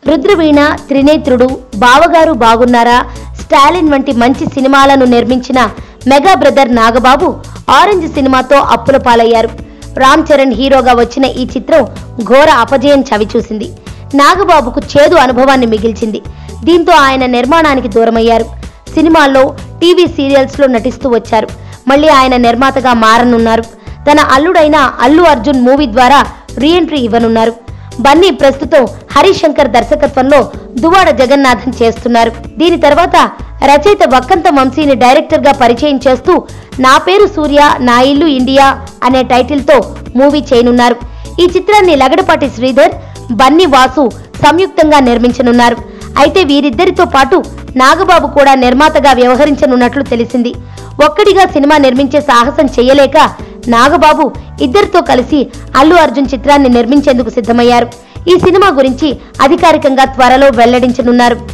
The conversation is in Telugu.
రుద్రవీణ త్రినేత్రుడు బావగారు బాగున్నారా స్టాలిన్ వంటి మంచి సినిమాలను నిర్మించిన మెగా బ్రదర్ నాగబాబు ఆరెంజ్ సినిమాతో అప్పుల పాలయ్యారు రామ్ చరణ్ హీరోగా వచ్చిన ఈ చిత్రం ఘోర అపజయం చవిచూసింది నాగబాబుకు చేదు అనుభవాన్ని మిగిల్చింది దీంతో ఆయన నిర్మాణానికి దూరమయ్యారు సినిమాల్లో టీవీ సీరియల్స్ లో నటిస్తూ వచ్చారు మళ్ళీ ఆయన నిర్మాతగా మారనున్నారు తన అల్లుడైన అల్లు అర్జున్ మూవీ ద్వారా రీఎంట్రీ ఇవ్వనున్నారు బన్నీ ప్రస్తుతం హరిశంకర్ దర్శకత్వంలో దువాడ జగన్నాథన్ చేస్తున్నారు దీని తర్వాత రచయిత వక్కంత వంశీని డైరెక్టర్ గా పరిచయం చేస్తూ నా పేరు సూర్య నా ఇల్లు ఇండియా అనే టైటిల్ తో మూవీ చేయనున్నారు ఈ చిత్రాన్ని లగడపాటి శ్రీధర్ బన్నీ వాసు సంయుక్తంగా నిర్మించనున్నారు అయితే వీరిద్దరితో పాటు నాగబాబు కూడా నిర్మాతగా వ్యవహరించనున్నట్లు తెలిసింది ఒక్కడిగా సినిమా నిర్మించే సాహసం చేయలేక నాగబాబు ఇద్దరితో కలిసి అల్లు అర్జున్ చిత్రాన్ని నిర్మించేందుకు సిద్ధమయ్యారు ఈ సినిమా గురించి అధికారికంగా త్వరలో వెల్లడించనున్నారు